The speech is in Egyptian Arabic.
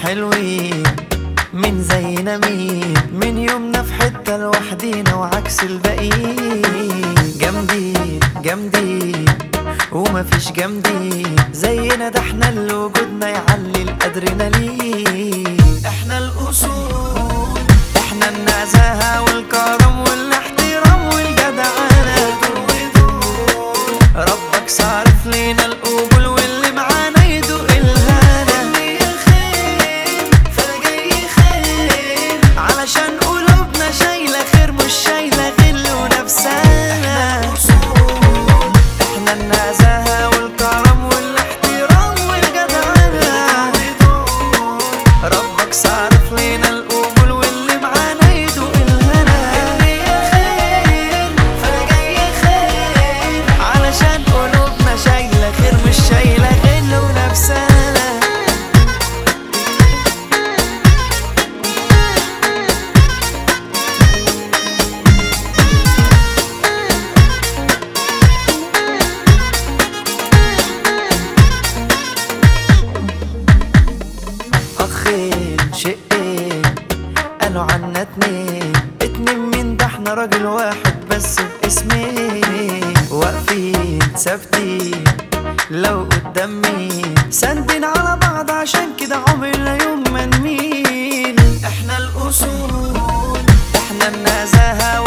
حلوين من زينا مين من يومنا في حتة لوحدينا وعكس الباقيين جامدين جامدين ومفيش جامدين زينا ده احنا اللي وجودنا يعلي الادرينالين احنا الاصول احنا النزاهة والكرم والاحترام والجدعنة ربك صارف لينا القبول واللي معانا يدوق الهنا اللي خير فانا جاي خير علشان قلوبنا شايلة خير مش شايلة غل ونفسنا احنا النزاهة والكرم والاحترام والجدعنة ربك صارف لينا القبول واللي معانا يدوق الهنا اللي خير فانا جاي خير علشان قلوبنا شايلة خير مش شايلة غل ونفسنا اخين شقين قالوا عنا اتنين اتنين مين ده احنا راجل واحد بس باسمين واقفين ثابتين لو قدام مين ساندين على بعض عشان كده عمرنا يوم ما نميل احنا الاصول احنا النزاهة